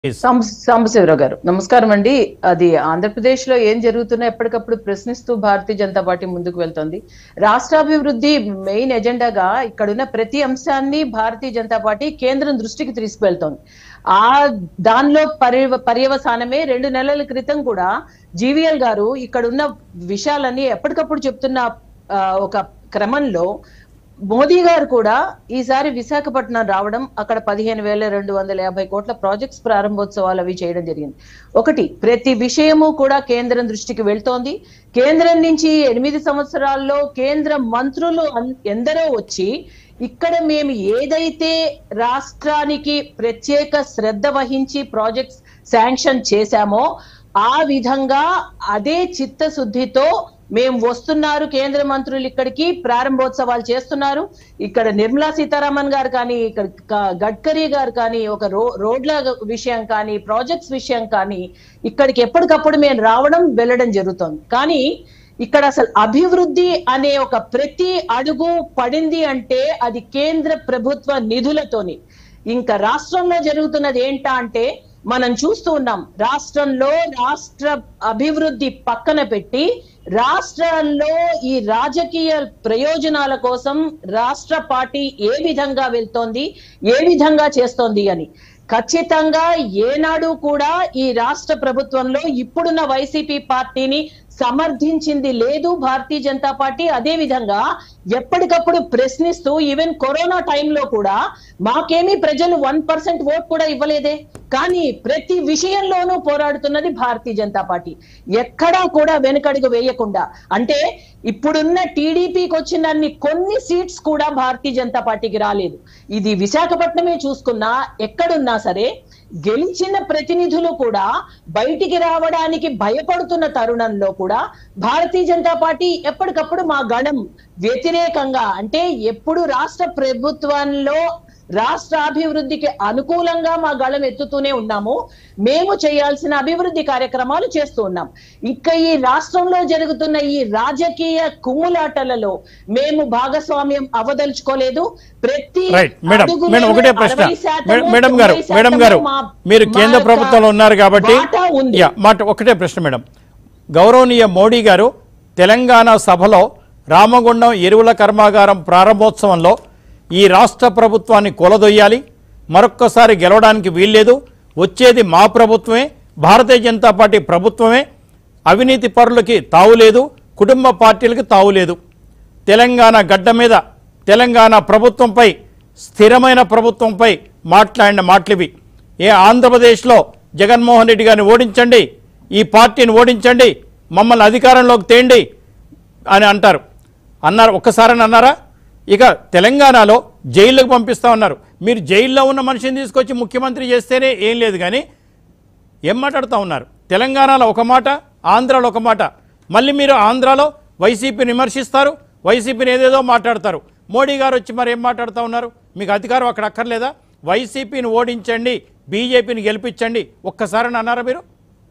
Yes. సాంబ- సాంబశివరావు గారు నమస్కారం అండి అది ఆంధ్రప్రదేశ్ లో ఏం జరుగుతున్నా ఎప్పటికప్పుడు ప్రశ్నిస్తూ భారతీయ జనతా పార్టీ ముందుకు వెళ్తోంది రాష్ట్రాభివృద్ధి మెయిన్ ఎజెండాగా ఇక్కడున్న ప్రతి అంశాన్ని భారతీయ జనతా పార్టీ కేంద్రం దృష్టికి తీసుకువెళ్తోంది ఆ దానిలో పర్య పర్యవసానమే రెండు నెలల క్రితం కూడా జీవీఎల్ గారు ఇక్కడున్న విషయాలన్నీ ఎప్పటికప్పుడు చెప్తున్న ఆ, ఒక క్రమంలో మోదీ గారు కూడా ఈసారి విశాఖపట్నం రావడం అక్కడ పదిహేను వేల రెండు వందల యాభై కోట్ల ప్రాజెక్ట్స్ ప్రారంభోత్సవాలు అవి చేయడం జరిగింది ఒకటి ప్రతి విషయము కూడా కేంద్రం దృష్టికి వెళ్తోంది కేంద్రం నుంచి ఎనిమిది సంవత్సరాల్లో కేంద్ర మంత్రులు అన్- ఎందరో వచ్చి ఇక్కడ మేము ఏదైతే రాష్ట్రానికి ప్రత్యేక శ్రద్ధ వహించి ప్రాజెక్ట్స్ శాంక్షన్ చేశామో ఆ విధంగా అదే చిత్తశుద్ధితో మేము వస్తున్నారు కేంద్ర మంత్రులు ఇక్కడికి ప్రారంభోత్సవాలు చేస్తున్నారు ఇక్కడ నిర్మలా సీతారామన్ గారు కానీ ఇక్కడ క- గడ్కరీ గారు కానీ ఒక రో రోడ్ల విషయం కానీ ప్రాజెక్ట్స్ విషయం కానీ ఇక్కడికి ఎప్పటికప్పుడు మేము రావడం వెళ్ళడం జరుగుతుంది కానీ ఇక్కడ అసలు అభివృద్ధి అనే ఒక ప్రతి అడుగు పడింది అంటే అది కేంద్ర ప్రభుత్వ నిధులతోని ఇంకా రాష్ట్రంలో జరుగుతున్నది ఏంటా అంటే మనం చూస్తూ ఉన్నాం రాష్ట్రంలో రాష్ట్ర అభివృద్ధి పక్కన పెట్టి రాష్ట్రాల్లో ఈ రాజకీయ ప్రయోజనాల కోసం రాష్ట్ర పార్టీ ఏ విధంగా వెళ్తోంది ఏ విధంగా చేస్తోంది అని ఖచ్చితంగా ఏనాడు కూడా ఈ రాష్ట్ర ప్రభుత్వంలో ఇప్పుడున్న వైసీపీ పార్టీని సమర్థించింది లేదు భారతీయ జనతా పార్టీ అదే విధంగా ఎప్పటికప్పుడు ప్రశ్నిస్తూ ఈవెన్ కరోనా టైంలో కూడా మాకేమీ ప్రజలు వన్ పర్సెంట్ ఓట్ కూడా ఇవ్వలేదే కానీ ప్రతి విషయంలోనూ పోరాడుతున్నది భారతీయ జనతా పార్టీ ఎక్కడా కూడా వెనుకడుగు వేయకుండా అంటే ఇప్పుడున్న టీడీపీకి వచ్చినన్ని కొన్ని సీట్స్ కూడా భారతీయ జనతా పార్టీకి రాలేదు ఇది విశాఖపట్నమే చూసుకున్నా ఎక్కడున్నా సరే గెలిచిన ప్రతినిధులు కూడా బయటికి రావడానికి భయపడుతున్న తరుణంలో కూడా భారతీయ జనతా పార్టీ ఎప్పటికప్పుడు మా గణం వ్యతిరేకంగా అంటే ఎప్పుడు రాష్ట్ర ప్రభుత్వంలో రాష్ట్ర అభివృద్ధికి అనుకూలంగా మా గళం ఎత్తుతూనే ఉన్నాము మేము చేయాల్సిన అభివృద్ధి కార్యక్రమాలు చేస్తూ ఉన్నాం ఇంకా ఈ రాష్ట్రంలో జరుగుతున్న ఈ రాజకీయ కుమ్ములాటలలో మేము భాగస్వామ్యం అవదలుచుకోలేదు ప్రతి రైట్ మేడం అడుగులోనూ మేడం ఒకటే ప్రశ్న 60 శాతము, మేడం- మేడం గారు 90 మేడం గారు శాతము మా- మీరు మా కేంద్ర యొక్క ప్రభుత్వంలో ఉన్నారు కాబట్టి వాటా ఉంది. యా, మాట ఒకటే ప్రశ్న మేడం గౌరవనీయ మోడీ గారు తెలంగాణ సభలో రామగుండం ఎరువుల కర్మాగారం ప్రారంభోత్సవంలో ఈ రాష్ట్ర ప్రభుత్వాన్ని కూలదొయ్యాలి మరొక్కసారి గెలవడానికి వీల్లేదు వచ్చేది మా ప్రభుత్వమే భారతీయ జనతా పార్టీ ప్రభుత్వమే అవినీతి పరులకి తావులేదు కుటుంబ పార్టీలకి తావులేదు తెలంగాణ గడ్డ మీద తెలంగాణ ప్రభుత్వంపై స్థిరమైన ప్రభుత్వంపై మాట్లాడిన మాటలివి ఏ ఆంధ్రప్రదేశ్లో జగన్మోహన్ రెడ్డి గారిని ఓడించండి ఈ పార్టీని ఓడించండి మమ్మల్ని అధికారంలోకి తేండి అని అంటారు అన్నారు ఒక్కసారని అన్నారా ఇక తెలంగాణలో జైల్లోకి పంపిస్తా ఉన్నారు మీరు జైల్లో ఉన్న మనిషిని తీసుకొచ్చి ముఖ్యమంత్రి చేస్తేనే ఏం లేదు కానీ ఏం మాట్లాడుతూ ఉన్నారు తెలంగాణలో ఒక మాట ఆంధ్రాలో ఒక మాట మళ్ళీ మీరు ఆంధ్రాలో వైసీపీని విమర్శిస్తారు వైసీపీని ఏదేదో మాట్లాడతారు మోడీ గారు వచ్చి మరి ఏం మాట్లాడుతూ ఉన్నారు మీకు అధికారం అక్కడ అక్కర్లేదా వైసీపీని ఓడించండి బీజేపీని గెలిపించండి ఒక్కసారని అన్నారా మీరు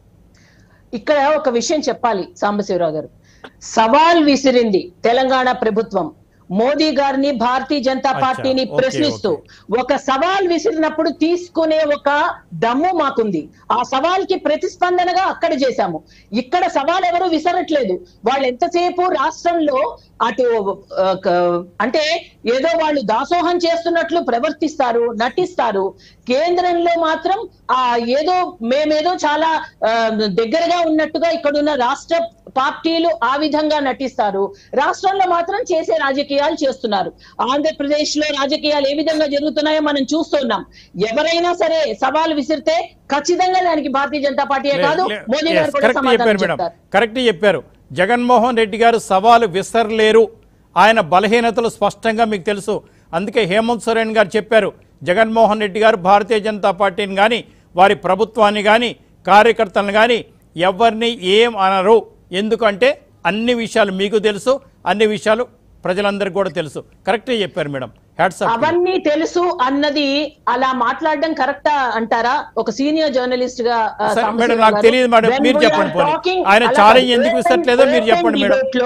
ఇక్కడ ఒక విషయం చెప్పాలి సాంబశివరావు గారు సవాల్ విసిరింది తెలంగాణ ప్రభుత్వం మోదీ గారిని భారతీయ జనతా అచ్చా, పార్టీని ఓకే, ప్రశ్నిస్తూ ఒక సవాల్ విసిరినప్పుడు తీసుకునే ఒక దమ్ము మాకుంది ఆ సవాల్ కి ప్రతిస్పందనగా అక్కడ చేశాము ఇక్కడ సవాల్ ఎవరు విసరట్లేదు వాళ్ళు ఎంతసేపు రాష్ట్రంలో అటు ఆ, క- అంటే ఏదో వాళ్ళు దాసోహం చేస్తున్నట్లు ప్రవర్తిస్తారు నటిస్తారు కేంద్రంలో మాత్రం ఆ ఏదో మేమేదో చాలా ఆ, దగ్గరగా ఉన్నట్టుగా ఇక్కడున్న రాష్ట్ర పార్టీలు ఆ విధంగా నటిస్తారు రాష్ట్రంలో మాత్రం చేసే రాజకీయాలు చేస్తున్నారు ఆంధ్రప్రదేశ్ లో రాజకీయాలు ఏ విధంగా జరుగుతున్నాయో మనం చూస్తున్నాం ఎవరైనా సరే సవాల్ విసిరితే ఖచ్చితంగా దానికి భారతీయ జనతా పార్టీయే కాదు లే- మోదీ yes, గారు కూడా correct సమాధానం చెప్పారు మేడం చెప్తారు కరెక్ట్ చెప్పారు జగన్మోహన్ రెడ్డి గారు సవాలు విసరలేరు ఆయన బలహీనతలు స్పష్టంగా మీకు తెలుసు అందుకే హేమంత్ సోరెన్ గారు చెప్పారు జగన్మోహన్ రెడ్డి గారు భారతీయ జనతా పార్టీని కానీ వారి ప్రభుత్వాన్ని కానీ కార్యకర్తలను కానీ ఎవరిని ఏం అనరు ఎందుకంటే అన్ని విషయాలు మీకు తెలుసు అన్ని విషయాలు ప్రజలందరికీ కూడా తెలుసు కరెక్టే చెప్పారు మేడం హ్యాట్స్ అవన్నీ తెలుసు అన్నది అలా మాట్లాడడం కరెక్టా అంటారా ఒక సీనియర్ జర్నలిస్ట్ గా ఆ, సరే, సాంబశివరావు మేడం, నాకు గారు, తెలియదు మేడం. when మీరు we are చెప్పండి పోనీ. talking ఆయన అలా challenge ఎందుకు open- విసరట్లేదో మీరు open చెప్పండి మేడం. debate లో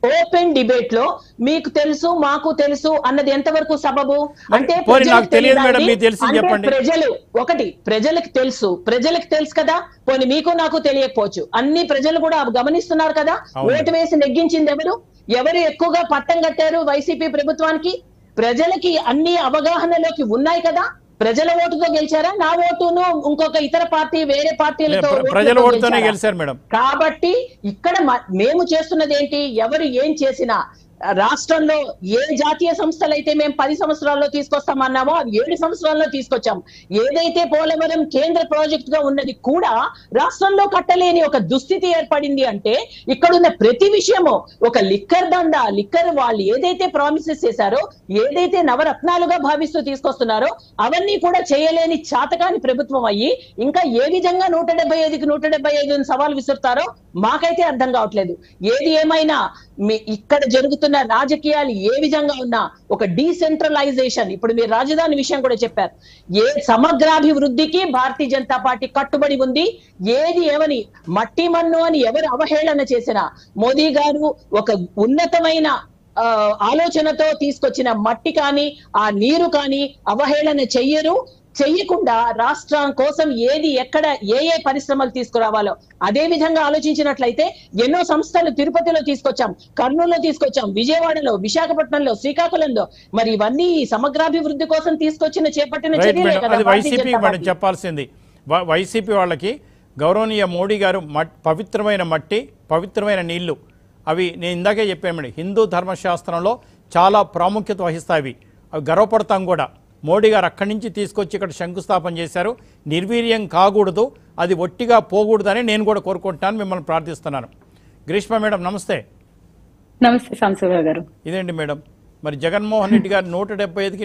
ఓపెన్ డిబేట్ లో మీకు తెలుసు మాకు తెలుసు అన్నది ఎంతవరకు సబబు అంటే పోనీ ప్రజలకు నాకు తెలియదు తెలీదా మేడం, అండి? మీకు తెలిసింది అంటే చెప్పండి. ప్రజలు ఒకటి ప్రజలకు తెలుసు ప్రజలకు తెలుసు కదా పోనీ మీకు నాకు తెలియకపోవచ్చు అన్ని ప్రజలు కూడా గమనిస్తున్నారు కదా అవును. ఓటు వేసి నెగ్గించింది ఎవరు ఎవరు ఎక్కువగా పట్టం కట్టారు వైసీపీ ప్రభుత్వానికి ప్రజలకి అన్ని అవగాహనలోకి ఉన్నాయి కదా ప్రజల ఓటుతో గెలిచారా నా ఓటును ఇంకొక ఇతర పార్టీ వేరే పార్టీలతో ప్ర- ఓట్లతో ప్రజల ఓటుతోనే గెలిచారా? గెలిచారు మేడం కాబట్టి ఇక్కడ మ- మేము చేస్తున్నది ఏంటి ఎవరు ఏం చేసినా రాష్ట్రంలో ఏ జాతీయ సంస్థలు అయితే మేము పది సంవత్సరాల్లో తీసుకొస్తామన్నామో అవి ఏడు సంవత్సరాల్లో తీసుకొచ్చాం ఏదైతే పోలవరం కేంద్ర ప్రాజెక్ట్ గా ఉన్నది కూడా రాష్ట్రంలో కట్టలేని ఒక దుస్థితి ఏర్పడింది అంటే ఇక్కడున్న ప్రతి విషయము ఒక లిక్కర్ దండ లిక్కర్ వాళ్ళు ఏదైతే ప్రామిసెస్ చేశారో ఏదైతే నవరత్నాలుగా భావిస్తూ తీసుకొస్తున్నారో అవన్నీ కూడా చేయలేని చాతకాని ప్రభుత్వం అయ్యి ఇంకా ఏ విధంగా నూట డెబ్బై ఐదుకి నూట డెబ్బై ఐదు సవాల్ విసురుతారో మాకైతే అర్థం కావట్లేదు ఏది ఏమైనా మీ ఇక్కడ జరుగుతున్న రాజకీయాలు ఏ విధంగా ఉన్నా ఒక డీసెంట్రలైజేషన్ ఇప్పుడు మీరు రాజధాని విషయం కూడా చెప్పారు ఏ సమగ్రాభివృద్ధికి భారతీయ జనతా పార్టీ కట్టుబడి ఉంది ఏది ఏమని మట్టి మన్ను అని ఎవరు అవహేళన చేసినా మోదీ గారు ఒక ఉన్నతమైన ఆ, ఆలోచనతో తీసుకొచ్చిన మట్టి కానీ ఆ నీరు కానీ అవహేళన చెయ్యరు చెయ్యకుండా రాష్ట్రం కోసం ఏది ఎక్కడ ఏ ఏ పరిశ్రమలు తీసుకురావాలో అదే విధంగా ఆలోచించినట్లయితే ఎన్నో సంస్థలు తిరుపతిలో తీసుకొచ్చాం కర్నూలులో తీసుకొచ్చాం విజయవాడలో విశాఖపట్నంలో శ్రీకాకుళంలో మరి ఇవన్నీ ఈ సమగ్రాభివృద్ధి కోసం తీసుకొచ్చిన చేపట్టిన రైట్ చర్యలే మేడం కదా అది Bharatiya YCP Janata madam party. చెప్పాల్సింది వ- వైసీపీ వాళ్ళకి గౌరవనీయ మోడీ గారు మట్ పవిత్రమైన మట్టి పవిత్రమైన నీళ్లు అవి నేను ఇందాకే చెప్పాను మేడం హిందూ ధర్మశాస్త్రంలో చాలా ప్రాముఖ్యత వహిస్తాయి అవి అవి గర్వపడతాం కూడా మోడీ గారు అక్కడి నుంచి తీసుకొచ్చి ఇక్కడ శంకుస్థాపన చేశారు నిర్వీర్యం కాకూడదు అది ఒట్టిగా పోకూడదని నేను కూడా కోరుకుంటున్నాను మిమ్మల్ని ప్రార్థిస్తున్నాను గ్రీష్మ మేడం నమస్తే నమస్తే సాంశివరావు గారు ఇదేంటి మేడం మరి జగన్మోహన్ రెడ్డి గారు నూట డెబ్బై ఐదుకి